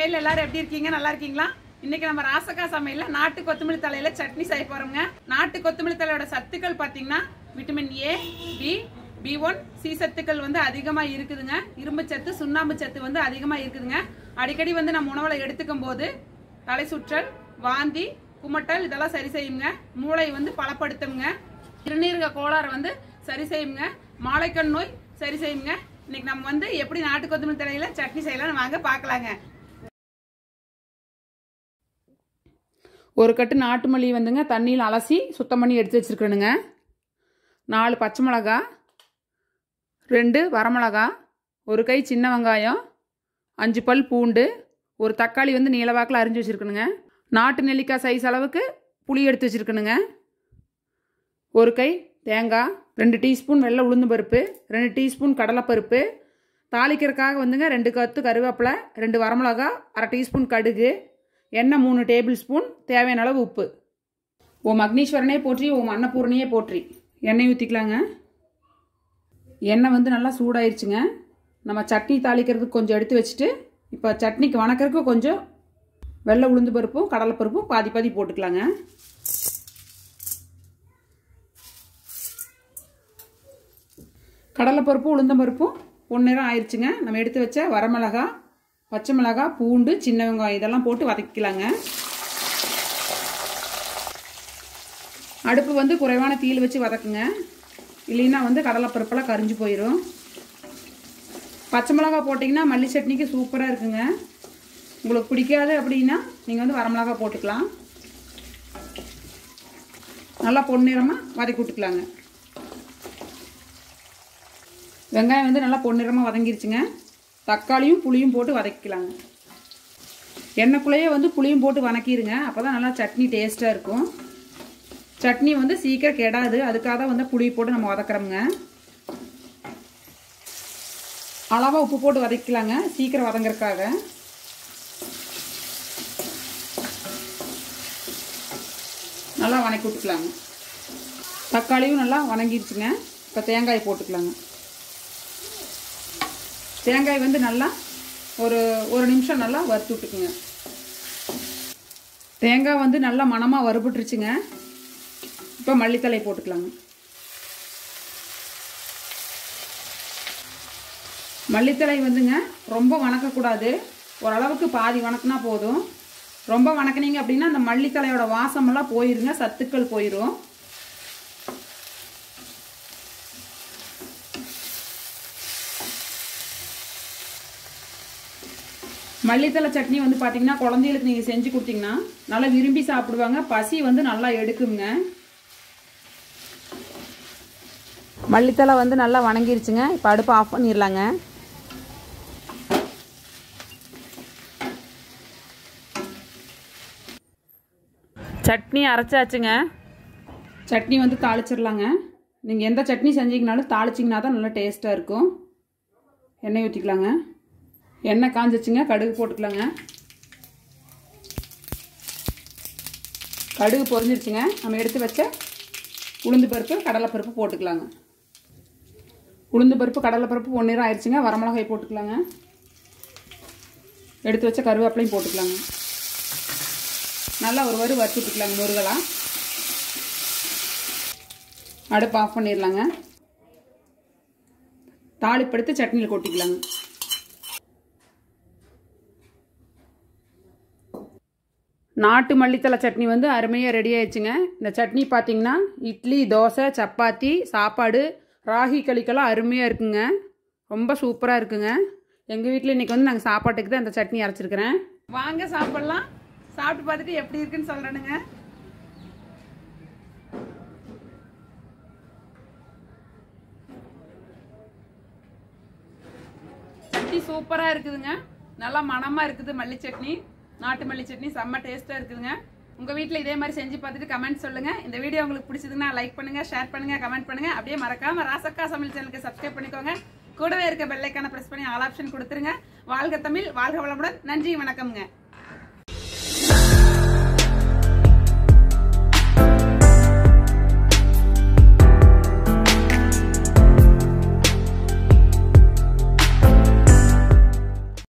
style எல்லாரும் எப்படி இருக்கீங்க நல்லா இருக்கீங்களா இன்னைக்கு நம்ம ராசக்கா சமையல்ல நாட்டு கொத்தமல்லி தலையில சட்னி செய்ய போறோங்க நாட்டு கொத்தமல்லி தலையோட சத்துக்கள் பாத்தீங்கன்னா vitamin A B B one C சத்துக்கள் வந்து அதிகமா இருக்குதுங்க இரும்பு சத்து சுண்ணாம்பு சத்து வந்து அதிகமா இருக்குதுங்க அடிக்கடி வந்து நம்ம உணவுல எடுத்துக்கும் போது தலை சுற்றல் வாந்தி குமட்டல் இதெல்லாம் சரி செய்யுங்க மூளை வந்து பலப்படுத்துங்க சிறுநீரக கோளாறு வந்து சரி செய்யுங்க மாலைக்கண் நோய் சரி செய்யுங்க இன்னைக்கு நம்ம வந்து எப்படி நாட்டு கொத்தமல்லி தலையில சட்னி செய்யலாம்னு வாங்க பார்க்கலாங்க ஒரு கட்டு நாட்டு மல்லி வந்துங்க தண்ணியில் அலசி சுத்தம் பண்ணி எடுத்து வச்சுருக்கணுங்க நாலு பச்சை மிளகா ரெண்டு வரமிளகா ஒரு கை சின்ன வெங்காயம் அஞ்சு பல் பூண்டு ஒரு தக்காளி வந்து நீளவாக்கில் அரிஞ்சு வச்சுருக்கணுங்க நாட்டு நெல்லிக்காய் சைஸ் அளவுக்கு புளி எடுத்து வச்சுருக்கணுங்க ஒரு கை தேங்காய் ரெண்டு டீஸ்பூன் வெள்ளை உளுந்து பருப்பு ரெண்டு டீஸ்பூன் கடலைப்பருப்பு தாளிக்கிறதுக்காக வந்துங்க ரெண்டு கத்து கருவேப்பிலை ரெண்டு வரமிளகா அரை டீஸ்பூன் கடுகு எண்ணெய் மூணு டேபிள் ஸ்பூன் தேவையான அளவு உப்பு ஓம் அக்னீஸ்வரனே போற்றி ஓம் அன்னபூரணியே போற்றி எண்ணெய் ஊற்றிக்கலாங்க எண்ணெய் வந்து நல்லா சூடாயிருச்சுங்க நம்ம சட்னி தாளிக்கிறதுக்கு கொஞ்சம் எடுத்து வச்சுட்டு இப்போ சட்னிக்கு வணக்கறதுக்கு கொஞ்சம் வெள்ளை உளுந்து பருப்பும் கடலைப்பருப்பும் பாதி பாதி போட்டுக்கலாங்க கடலைப்பருப்பும் உளுந்தம்பருப்பும் பொன்னிறம் ஆயிடுச்சுங்க நம்ம எடுத்து வச்ச வரமிளகா பச்சை மிளகா பூண்டு சின்ன வெங்காயம் இதெல்லாம் போட்டு வதக்கிக்கலாங்க அடுப்பு வந்து குறைவான தீயில் வச்சு வதக்குங்க இல்லைன்னா வந்து கடலைப்பருப்பெல்லாம் கரிஞ்சு போயிடும் பச்சை மிளகா போட்டிங்கன்னா மல்லி சட்னிக்கு சூப்பராக இருக்குங்க உங்களுக்கு பிடிக்காது அப்படின்னா நீங்கள் வந்து வரமிளகா போட்டுக்கலாம் நல்லா பொன்னிறமாக வதக்கி விட்டுக்கலாங்க வெங்காயம் வந்து நல்லா பொன்னிறமாக வதங்கிருச்சுங்க தக்காளியும் புளியும் போட்டு வதக்கிக்கலாங்க எண்ணெய்க்குள்ளேயே வந்து புளியும் போட்டு வதக்கிடுங்க அப்போ தான் நல்லா சட்னி டேஸ்ட்டாக இருக்கும் சட்னி வந்து சீக்கிரம் கெடாது அதுக்காக தான் வந்து புளி போட்டு நம்ம வதக்குறோங்க அளவாக உப்பு போட்டு வதக்கலாங்க சீக்கிரம் வதங்குறதுக்காக நல்லா வதக்கி விட்டுக்கலாங்க தக்காளியும் நல்லா வதங்கிடுச்சுங்க இப்போ தேங்காய் போட்டுக்கலாங்க தேங்காய் வந்து நல்லா ஒரு ஒரு நிமிஷம் நல்லா வறுத்து விட்டுக்குங்க தேங்காய் வந்து நல்லா மணமாக வறுபட்டுருச்சுங்க இப்போ மல்லித்தலை போட்டுக்கலாங்க மல்லித்தலை வந்துங்க ரொம்ப வணக்கக்கூடாது ஓரளவுக்கு பாதி வணக்கினா போதும் ரொம்ப வணக்கினீங்க அப்படின்னா அந்த மல்லித்தலையோட வாசமெல்லாம் போயிருங்க சத்துக்கள் போயிடும் மல்லித்தலை சட்னி வந்து பார்த்தீங்கன்னா குழந்தைகளுக்கு நீங்கள் செஞ்சு கொடுத்தீங்கன்னா நல்லா விரும்பி சாப்பிடுவாங்க பசி வந்து நல்லா எடுக்குங்க மல்லித்தலை வந்து நல்லா வணங்கிருச்சுங்க இப்போ அடுப்பு ஆஃப் பண்ணிடலாங்க சட்னி அரைச்சாச்சுங்க சட்னி வந்து தாளிச்சிடலாங்க நீங்கள் எந்த சட்னி செஞ்சீங்கனாலும் தாளிச்சிங்கன்னா தான் நல்லா டேஸ்ட்டாக இருக்கும் எண்ணெய் ஊற்றிக்கலாங்க எண்ணெய் காஞ்சிச்சுங்க கடுகு போட்டுக்கலாங்க கடுகு பொரிஞ்சிருச்சுங்க நம்ம எடுத்து வச்ச உளுந்து பருப்பு கடலைப்பருப்பு போட்டுக்கலாங்க உளுந்து பருப்பு கடலைப்பருப்பு பொன்னிறம் ஆயிடுச்சுங்க வரமிளகாய் போட்டுக்கலாங்க எடுத்து வச்ச கருவேப்பிலையும் போட்டுக்கலாங்க நல்லா ஒரு வறு வறுத்துட்டுக்கலாங்க முருகலாம் அடுப்பு ஆஃப் பண்ணிடலாங்க தாளிப்படுத்து சட்னியில் கொட்டிக்கலாங்க நாட்டு மல்லித்தலை சட்னி வந்து அருமையாக ரெடி ஆயிடுச்சுங்க இந்த சட்னி பார்த்தீங்கன்னா இட்லி தோசை சப்பாத்தி சாப்பாடு ராகி களிக்கெல்லாம் அருமையாக இருக்குங்க ரொம்ப சூப்பராக இருக்குங்க எங்கள் வீட்டில் இன்றைக்கி வந்து நாங்கள் சாப்பாட்டுக்கு தான் இந்த சட்னி அரைச்சிருக்கிறேன் வாங்க சாப்பிட்லாம் சாப்பிட்டு பார்த்துட்டு எப்படி இருக்குன்னு சொல்கிறேனுங்க சட்னி சூப்பராக இருக்குதுங்க நல்லா மணமாக இருக்குது மல்லி சட்னி நாட்டு மல்லி சட்னி செம்ம டேஸ்ட்டாக இருக்குதுங்க உங்கள் வீட்டில் இதே மாதிரி செஞ்சு பார்த்துட்டு கமெண்ட் சொல்லுங்கள் இந்த வீடியோ உங்களுக்கு பிடிச்சதுன்னா லைக் பண்ணுங்கள் ஷேர் பண்ணுங்கள் கமெண்ட் பண்ணுங்கள் அப்படியே மறக்காமல் ராசக்கா சமையல் சேனலுக்கு சப்ஸ்கிரைப் பண்ணிக்கோங்க கூடவே இருக்க பெல்லைக்கான ப்ரெஸ் பண்ணி ஆல் ஆப்ஷன் கொடுத்துருங்க வாழ்க தமிழ் வாழ்க வளமுடன் நன்றி வணக்கம்ங்க